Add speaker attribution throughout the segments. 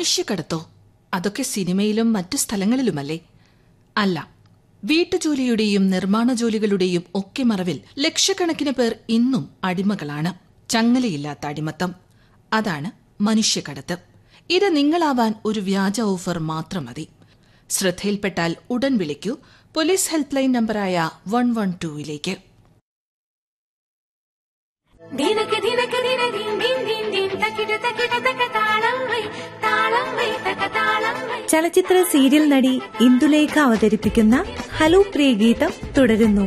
Speaker 1: മനുഷ്യക്കടത്തോ അതൊക്കെ സിനിമയിലും മറ്റു സ്ഥലങ്ങളിലുമല്ലേ അല്ല വീട്ടുജോലിയുടെയും നിർമ്മാണ ജോലികളുടെയും ഒക്കെ മറവിൽ ലക്ഷക്കണക്കിന് പേർ ഇന്നും അടിമകളാണ് ചങ്ങലയില്ലാത്ത അടിമത്തം അതാണ് മനുഷ്യക്കടത്ത് ഇത് നിങ്ങളാവാൻ ഒരു വ്യാജ ഓഫർ മാത്രം മതി ശ്രദ്ധയിൽപ്പെട്ടാൽ ഉടൻ വിളിക്കൂ പോലീസ് ഹെൽപ്പ് ലൈൻ നമ്പറായ വൺ വൺ ടൂയിലേക്ക്
Speaker 2: ദിനക്ക് ദിനക്ക് ദിന ദിൻ ദിൻ ദിൻ ദിൻ തക്കിട തക്കിട തക്ക താളം വൈ താളം വൈ തക്ക താളം വൈ
Speaker 3: ചലച്ചിത്ര സീരിയൽ നടി ഇന്ദുലേഖ അവതരിപ്പിക്കുന്ന ഹലോ പ്രിയ ഗീതം തുടരുന്നു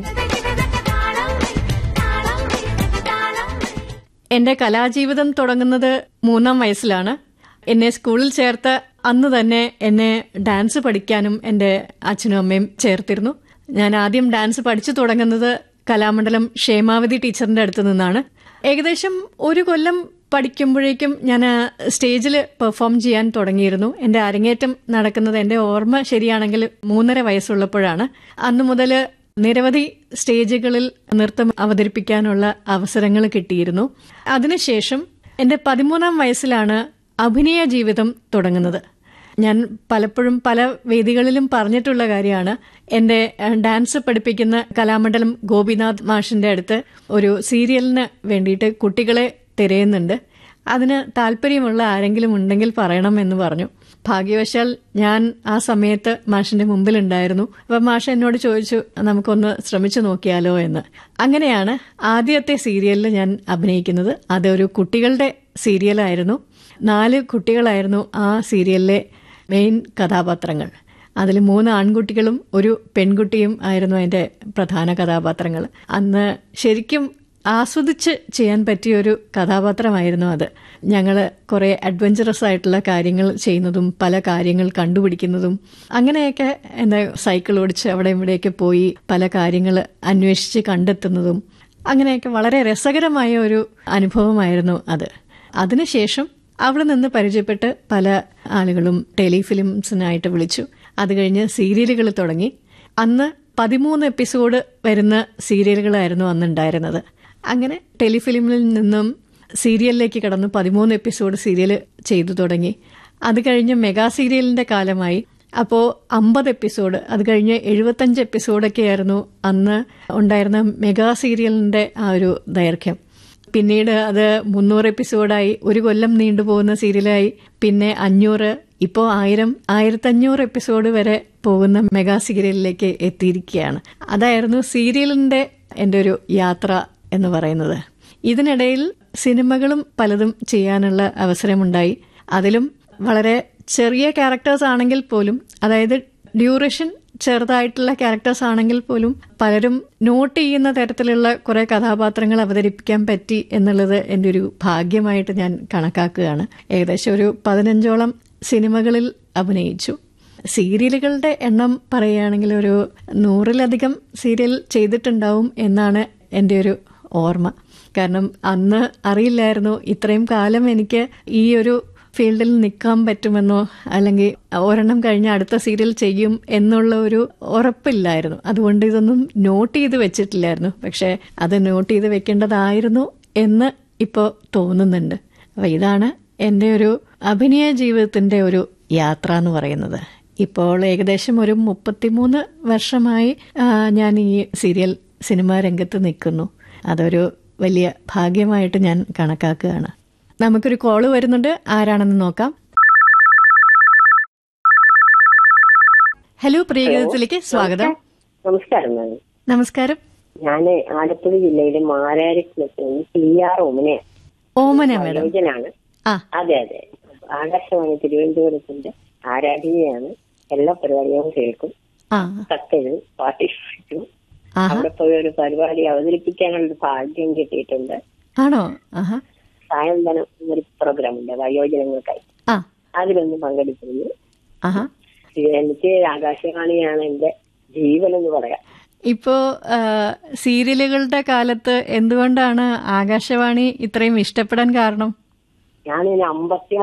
Speaker 2: താളം വൈ താളം വൈ താളം വൈ
Speaker 4: എന്റെ കലാജീവിതം തുടങ്ങുന്നത് മൂന്നാം വയസ്സിലാണ് എന്നെ സ്കൂളിൽ ചേർത്ത അന്ന് തന്നെ എന്നെ ഡാൻസ് പഠിക്കാനും എന്റെ അച്ഛനും അമ്മയും ചേർത്തിരുന്നു ഞാൻ ആദ്യം ഡാൻസ് പഠിച്ചു തുടങ്ങുന്നത് കലാമണ്ഡലം ക്ഷേമാവതി ടീച്ചറിന്റെ അടുത്ത് നിന്നാണ് ഏകദേശം ഒരു കൊല്ലം പഠിക്കുമ്പോഴേക്കും ഞാൻ സ്റ്റേജിൽ പെർഫോം ചെയ്യാൻ തുടങ്ങിയിരുന്നു എന്റെ അരങ്ങേറ്റം നടക്കുന്നത് എന്റെ ഓർമ്മ ശരിയാണെങ്കിൽ മൂന്നര വയസ്സുള്ളപ്പോഴാണ് അന്നു മുതൽ നിരവധി സ്റ്റേജുകളിൽ നൃത്തം അവതരിപ്പിക്കാനുള്ള അവസരങ്ങൾ കിട്ടിയിരുന്നു അതിനുശേഷം എന്റെ പതിമൂന്നാം വയസ്സിലാണ് അഭിനയ ജീവിതം തുടങ്ങുന്നത് ഞാൻ പലപ്പോഴും പല വേദികളിലും പറഞ്ഞിട്ടുള്ള കാര്യമാണ് എന്റെ ഏഹ്, ഡാൻസ് പഠിപ്പിക്കുന്ന കലാമണ്ഡലം ഗോപിനാഥ് മാഷിന്റെ അടുത്ത് ഒരു സീരിയലിന് വേണ്ടിയിട്ട് കുട്ടികളെ തിരയുന്നുണ്ട് അതിന് താല്പര്യമുള്ള ആരെങ്കിലും ഉണ്ടെങ്കിൽ പറയണം എന്ന് പറഞ്ഞു ഭാഗ്യവശാൽ ഞാൻ ആ സമയത്ത് മാഷിന്റെ മുമ്പിലുണ്ടായിരുന്നു അപ്പൊ മാഷ് എന്നോട് ചോദിച്ചു നമുക്കൊന്ന് ശ്രമിച്ചു നോക്കിയാലോ എന്ന് അങ്ങനെയാണ് ആദ്യത്തെ സീരിയലിൽ ഞാൻ അഭിനയിക്കുന്നത് അതൊരു കുട്ടികളുടെ സീരിയലായിരുന്നു നാല് കുട്ടികളായിരുന്നു ആ സീരിയലിലെ മെയിൻ കഥാപാത്രങ്ങൾ അതിൽ മൂന്ന് ആൺകുട്ടികളും ഒരു പെൺകുട്ടിയും ആയിരുന്നു അതിന്റെ പ്രധാന കഥാപാത്രങ്ങൾ അന്ന് ശരിക്കും ആസ്വദിച്ച് ചെയ്യാൻ പറ്റിയ ഒരു കഥാപാത്രമായിരുന്നു അത് ഞങ്ങൾ കുറെ അഡ്വഞ്ചറസ് ആയിട്ടുള്ള കാര്യങ്ങൾ ചെയ്യുന്നതും പല കാര്യങ്ങൾ കണ്ടുപിടിക്കുന്നതും അങ്ങനെയൊക്കെ എന്താ സൈക്കിൾ ഓടിച്ച് അവിടെ ഇവിടെയൊക്കെ പോയി പല കാര്യങ്ങൾ അന്വേഷിച്ച് കണ്ടെത്തുന്നതും അങ്ങനെയൊക്കെ വളരെ രസകരമായ ഒരു അനുഭവമായിരുന്നു അത് അതിനുശേഷം അവിടെ നിന്ന് പരിചയപ്പെട്ട് പല ആളുകളും ടെലിഫിലിംസിനായിട്ട് വിളിച്ചു അത് കഴിഞ്ഞ് സീരിയലുകൾ തുടങ്ങി അന്ന് പതിമൂന്ന് എപ്പിസോഡ് വരുന്ന സീരിയലുകളായിരുന്നു അന്നുണ്ടായിരുന്നത് അങ്ങനെ ടെലിഫിലിമിൽ നിന്നും സീരിയലിലേക്ക് കടന്നു പതിമൂന്ന് എപ്പിസോഡ് സീരിയൽ ചെയ്തു തുടങ്ങി അത് കഴിഞ്ഞ് മെഗാ സീരിയലിന്റെ കാലമായി അപ്പോൾ അമ്പത് എപ്പിസോഡ് അത് കഴിഞ്ഞ് എഴുപത്തഞ്ച് എപ്പിസോഡൊക്കെ ആയിരുന്നു അന്ന് ഉണ്ടായിരുന്ന മെഗാ സീരിയലിന്റെ ആ ഒരു ദൈർഘ്യം പിന്നീട് അത് മുന്നൂറ് എപ്പിസോഡായി ഒരു കൊല്ലം നീണ്ടുപോകുന്ന സീരിയലായി പിന്നെ അഞ്ഞൂറ് ഇപ്പോൾ ആയിരം ആയിരത്തഞ്ഞൂറ് എപ്പിസോഡ് വരെ പോകുന്ന മെഗാ സീരിയലിലേക്ക് എത്തിയിരിക്കുകയാണ് അതായിരുന്നു സീരിയലിന്റെ എൻ്റെ ഒരു യാത്ര എന്ന് പറയുന്നത് ഇതിനിടയിൽ സിനിമകളും പലതും ചെയ്യാനുള്ള അവസരമുണ്ടായി അതിലും വളരെ ചെറിയ ക്യാരക്ടേഴ്സ് ആണെങ്കിൽ പോലും അതായത് ഡ്യൂറേഷൻ ചെറുതായിട്ടുള്ള ക്യാരക്ടേഴ്സ് ആണെങ്കിൽ പോലും പലരും നോട്ട് ചെയ്യുന്ന തരത്തിലുള്ള കുറെ കഥാപാത്രങ്ങൾ അവതരിപ്പിക്കാൻ പറ്റി എന്നുള്ളത് എൻ്റെ ഒരു ഭാഗ്യമായിട്ട് ഞാൻ കണക്കാക്കുകയാണ് ഏകദേശം ഒരു പതിനഞ്ചോളം സിനിമകളിൽ അഭിനയിച്ചു സീരിയലുകളുടെ എണ്ണം പറയുകയാണെങ്കിൽ ഒരു നൂറിലധികം സീരിയൽ ചെയ്തിട്ടുണ്ടാവും എന്നാണ് എൻ്റെ ഒരു ഓർമ്മ കാരണം അന്ന് അറിയില്ലായിരുന്നു ഇത്രയും കാലം എനിക്ക് ഈ ഒരു ഫീൽഡിൽ നിൽക്കാൻ പറ്റുമെന്നോ അല്ലെങ്കിൽ ഒരെണ്ണം കഴിഞ്ഞ് അടുത്ത സീരിയൽ ചെയ്യും എന്നുള്ള ഒരു ഉറപ്പില്ലായിരുന്നു അതുകൊണ്ട് ഇതൊന്നും നോട്ട് ചെയ്ത് വെച്ചിട്ടില്ലായിരുന്നു പക്ഷെ അത് നോട്ട് ചെയ്ത് വെക്കേണ്ടതായിരുന്നു എന്ന് ഇപ്പോൾ തോന്നുന്നുണ്ട് അപ്പൊ ഇതാണ് എൻ്റെ ഒരു അഭിനയ ജീവിതത്തിന്റെ ഒരു യാത്ര എന്ന് പറയുന്നത് ഇപ്പോൾ ഏകദേശം ഒരു മുപ്പത്തിമൂന്ന് വർഷമായി ആ, ഞാൻ ഈ സീരിയൽ സിനിമാ രംഗത്ത് നിൽക്കുന്നു അതൊരു വലിയ ഭാഗ്യമായിട്ട് ഞാൻ കണക്കാക്കുകയാണ് നമുക്കൊരു കോള് വരുന്നുണ്ട് ആരാണെന്ന് നോക്കാം ഹലോ പ്രിയഗീതത്തിലേക്ക് സ്വാഗതം
Speaker 5: നമസ്കാരം മാം
Speaker 4: നമസ്കാരം
Speaker 5: ഞാൻ ആലപ്പുഴ ജില്ലയിലെ മാരാരിക്കുളത്ത് പി ആർ ഓമനെ
Speaker 4: ഓമന മാഡം
Speaker 5: ആലോചനാണ്
Speaker 4: ആ
Speaker 5: അതെ അതെ ആകാശവാണി തിരുവനന്തപുരത്തിന്റെ ആരാധികയാണ് എല്ലാ പരിപാടികളും കേൾക്കും
Speaker 4: ആ
Speaker 5: കത്തെഴുതും പാർട്ടിസിപ്പേറ്റും
Speaker 4: ആഹാ
Speaker 5: അവിടെ പോയി ഒരു പരിപാടി അവതരിപ്പിക്കാനുള്ള ഒരു ഭാഗ്യം കിട്ടിയിട്ടുണ്ട്
Speaker 4: ആണോ ആഹാ
Speaker 5: സായന്തനം എന്നൊരു പ്രോഗ്രാം ഉണ്ട് വയോജനങ്ങൾക്കായി
Speaker 4: ആ
Speaker 5: അതിലൊന്ന് പങ്കെടുത്തിരുന്നു
Speaker 4: ആഹാ
Speaker 5: ഇത് എനിക്ക് ആകാശവാണിയാണ് എന്റെ ജീവൻ എന്ന് പറയാം
Speaker 4: ഇപ്പോ ആ, സീരിയലുകളുടെ കാലത്ത് എന്തുകൊണ്ടാണ് ആകാശവാണി ഇത്രയും ഇഷ്ടപ്പെടാൻ കാരണം
Speaker 5: ഞാൻ അമ്പത്തി